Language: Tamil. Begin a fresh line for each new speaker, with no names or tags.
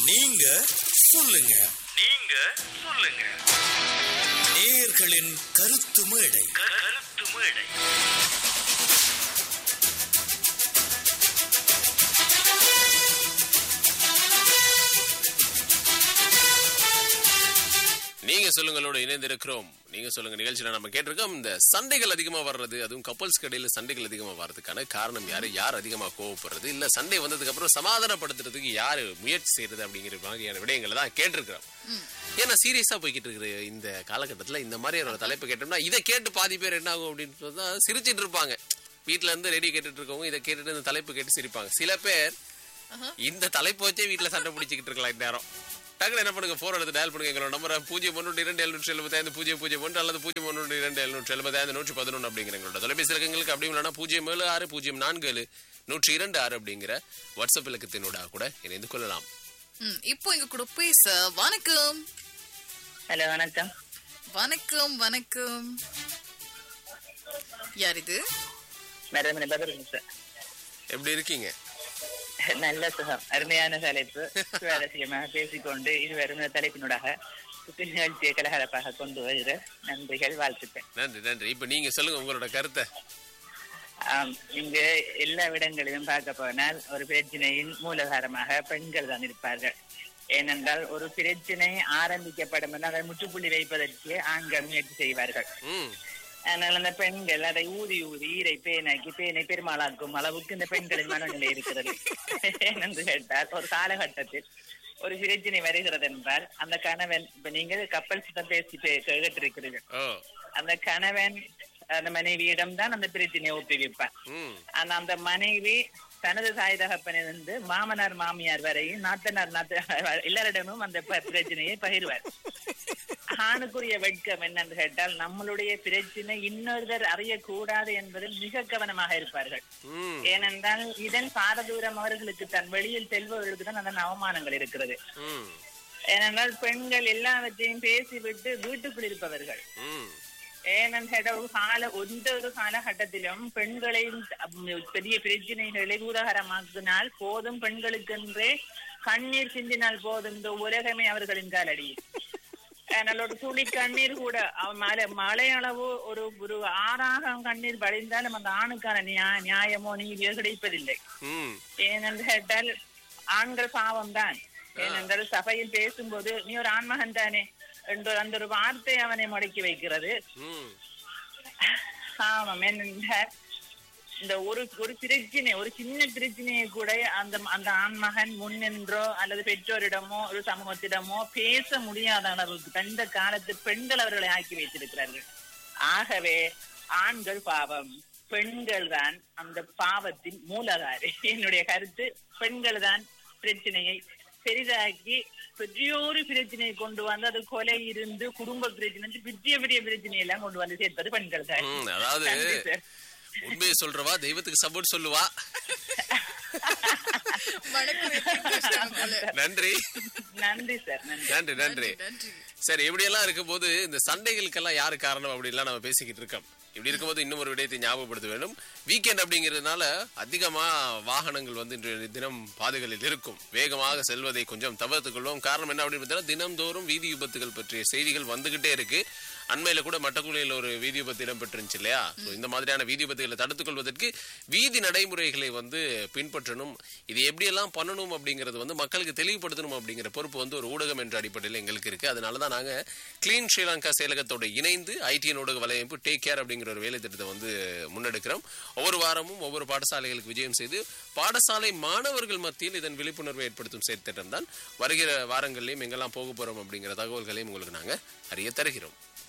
நீங்க சொல்லுங்க
நீங்க சொல்லுங்க
நேயர்களின் கருத்து மேடை
கருத்து மேடை
நீங்க சொல்லுங்களோட இணைந்திருக்கிறோம் நீங்க சொல்லுங்க நிகழ்ச்சியில நம்ம கேட்டிருக்கோம் இந்த சண்டைகள் அதிகமா வர்றது அதுவும் கப்பல்ஸ் கடையில சண்டைகள் அதிகமா வர்றதுக்கான காரணம் யாரு யார் அதிகமா கோவப்படுறது இல்ல சண்டை வந்ததுக்கு அப்புறம் சமாதானப்படுத்துறதுக்கு யாரு முயற்சி செய்யறது அப்படிங்கிற மாதிரியான விடயங்களை தான் கேட்டிருக்கிறோம் ஏன்னா சீரியஸா போய்கிட்டு இருக்கிற இந்த காலகட்டத்துல இந்த மாதிரியான ஒரு தலைப்பு கேட்டோம்னா இதை கேட்டு பாதி பேர் என்ன ஆகும் அப்படின்னு சொன்னா சிரிச்சிட்டு இருப்பாங்க வீட்ல இருந்து ரெடி கேட்டுட்டு இருக்கவங்க இதை கேட்டுட்டு இந்த தலைப்பு கேட்டு சிரிப்பாங்க சில பேர் இந்த தலைப்பு வச்சே வீட்ல சண்டை பிடிச்சிக்கிட்டு இருக்கலாம் இந்நேரம் டக்குனு என்ன பண்ணுங்க போன் எடுத்து டயல் பண்ணுங்க எங்களோட நம்பர் பூஜ்ஜியம் ஒன்று இரண்டு எழுநூற்றி எழுபத்தைந்து பூஜ்ஜியம் பூஜ்ஜியம் ஒன்று அல்லது பூஜ்ஜியம் ஒன்று இரண்டு எழுநூற்றி எழுபத்தைந்து நூற்றி பதினொன்று அப்படிங்கிற எங்களோட தொலைபேசி இலக்கங்களுக்கு அப்படி இல்லைனா பூஜ்ஜியம் ஏழு ஆறு பூஜ்ஜியம் நான்கு ஏழு நூற்றி இரண்டு ஆறு அப்படிங்கிற வாட்ஸ்அப் இலக்கத்தினூடாக கூட இணைந்து கொள்ளலாம்
ம், இப்போ எங்க கூட பேச வணக்கம்
ஹலோ வணக்கம்
வணக்கம் வணக்கம் யார் இது
மேடம் பதில் சார்
எப்படி இருக்கீங்க
நல்ல சுகம் அருமையான தலைப்பு சுவாரஸ்யமாக பேசிக்கொண்டு இதுவரும் இந்த தலைப்பினூடாக சுற்று நிகழ்ச்சியை கலகலப்பாக கொண்டு வருகிற நன்றிகள் வாழ்த்துக்கள்
நன்றி நன்றி இப்ப நீங்க சொல்லுங்க உங்களோட கருத்தை
ஆம், இங்கு எல்லா இடங்களிலும் பார்க்க போனால் ஒரு பிரச்சனையின் மூலகாரமாக பெண்கள் தான் இருப்பார்கள் ஏனென்றால் ஒரு பிரச்சனை ஆரம்பிக்கப்படும் என்றால் அதை முற்றுப்புள்ளி வைப்பதற்கு ஆண்கள் முயற்சி செய்வார்கள்
ம்
ஆனால் அந்த பெண்கள் அதை ஊதி ஊதி ஈரை பேனாக்கி பேனை பெருமாளாக்கும் அளவுக்கு இந்த பெண்களின் மனநிலை இருக்கிறது ஏனென்று கேட்டால் ஒரு காலகட்டத்தில் ஒரு பிரச்சனை வருகிறது என்றால் அந்த கணவன் இப்ப நீங்கள் கப்பல் சித்தம் பேசி பே- கேட்டிருக்கிறீர்கள்
ஓ
அந்த கணவன் அந்த மனைவியிடம் தான் அந்த பிரச்சனையை ஒப்புவிப்பார்
ம்
ஆனா அந்த மனைவி தனது தாய் தகப்பனிலிருந்து மாமனார் மாமியார் வரையும் நாத்தனார் நாத்த எல்லாரிடமும் அந்த ப- பிரச்சனையை பகிர்வார் ஆணுக்குரிய வெட்கம் என்னன்னு கேட்டால் நம்மளுடைய பிரச்சனை இன்னொருவர் அறியக்கூடாது என்பதில் மிக கவனமாக இருப்பார்கள்
ம்
ஏனென்றால் இதன் பாரதூரம் அவர்களுக்கு தன் வெளியில் செல்பவர்களுக்கு தான் அதன் அவமானங்கள் இருக்கிறது
ம்
ஏனென்றால் பெண்கள் எல்லாவற்றையும் பேசிவிட்டு வீட்டுக்குள் இருப்பவர்கள்
ம்
ஏனென்ற ஒரு கால எந்த ஒரு காலகட்டத்திலும் பெண்களின் அம், பெரிய பிரச்சனைகளை ஊதகரமாக்கினால் போதும் பெண்களுக்கென்றே கண்ணீர் சிந்தினால் போதும் இந்த உலகமே அவர்களின் காலடி அதனால ஒரு துளி கண்ணீர் கூட அவ மழை மழை அளவு ஒரு ஒரு ஆறாக கண்ணீர் வழிந்தாலும் அந்த ஆணுக்கான நியா- நியாயமோ நீதியோ கிடைப்பதில்லை
ம்
ஏனென்று கேட்டால் ஆண்கள் பாவம் தான் ஏனென்றால் சபையில் பேசும்போது நீ ஒரு ஆண்மகன் தானே என்ற அந்த ஒரு வார்த்தை அவனை முடக்கி வைக்கிறது
ம்
ஆமாம் என்னென்றால் இந்த ஒரு ஒரு பிரச்சனை ஒரு சின்ன பிரச்சனையை கூட அந்த அந்த ஆண்மகன் முன்னின்றோ அல்லது பெற்றோரிடமோ ஒரு சமூகத்திடமோ பேச முடியாத அளவுக்கு தான் இந்த காலத்து பெண்கள் அவர்களை ஆக்கி வைத்திருக்கிறார்கள் ஆகவே ஆண்கள் பாவம் பெண்கள் தான் அந்த பாவத்தின் மூலகாரி என்னுடைய கருத்து பெண்கள் தான் பிரச்சனையை பெரிதாக்கி பெரியோரு பிரச்சனையை கொண்டு வந்து அது கொலை இருந்து குடும்ப பிரச்சனை பெரிய பெரிய பிரச்சனை எல்லாம் கொண்டு வந்து சேர்ப்பது பெண்கள் தான்
ம், அதாவது
நன்றி சார்.
உண்மையை சொல்றவா தெய்வத்துக்கு சப்போர்ட் சொல்லுவா
வணக்கம் எப்படி பேசுறாங்க போல.
நன்றி
நன்றி சார் நன்றி
நன்றி நன்றி
நன்றி
சரி இப்படியெல்லாம் இருக்கும்போது இந்த சண்டைகளுக்கெல்லாம் யாரு காரணம் அப்படின்லாம் நம்ம பேசிக்கிட்டு இருக்கோம் இப்படி இருக்கும்போது இன்னும் ஒரு விடயத்தை ஞாபகப்படுத்த வேண்டும் வீக்கெண்ட் அப்படிங்கிறதுனால அதிகமா வாகனங்கள் வந்து இன்றைய தினம் பாதைகளில் இருக்கும் வேகமாக செல்வதை கொஞ்சம் தவிர்த்துக் கொள்வோம் காரணம் என்ன அப்படின்னு பார்த்தீங்கன்னா தினம்தோறும் வீதி விபத்துகள் பற்றிய செய்திகள் வந்துகிட்டே இருக்கு அண்மையில கூட மட்டக்குழியில் ஒரு வீதி விபத்து இடம்பெற்றுருந்துச்சு இல்லையா So, இந்த மாதிரியான வீதி விபத்துகளை தடுத்துக் கொள்வதற்கு வீதி நடைமுறைகளை வந்து பின்பற்றணும் இது எப்படியெல்லாம் பண்ணணும் அப்படிங்கிறது வந்து மக்களுக்கு தெளிவுபடுத்தணும் அப்படிங்கிற பொறுப்பு வந்து ஒரு ஊடகம் என்ற அடிப்படையில் எங்களுக்கு இருக்கு அதனால தான் நாங்க கிளீன் ஸ்ரீலங்கா செயலகத்தோட இணைந்து ஐடிஎன் ஊடக வலையமைப்பு டேக் கேர் அப்படிங்கிற ஒரு வேலை திட்டத்தை வந்து முன்னெடுக்கிறோம் ஒவ்வொரு வாரமும் ஒவ்வொரு பாடசாலைகளுக்கு விஜயம் செய்து பாடசாலை மாணவர்கள் மத்தியில் இதன் விழிப்புணர்வை ஏற்படுத்தும் செயற்திட்டம் தான் வருகிற வாரங்கள்லையும் எங்கெல்லாம் போக போறோம் அப்படிங்கிற தகவல்களையும் உங்களுக்கு நாங்க அறிய தருகிறோம்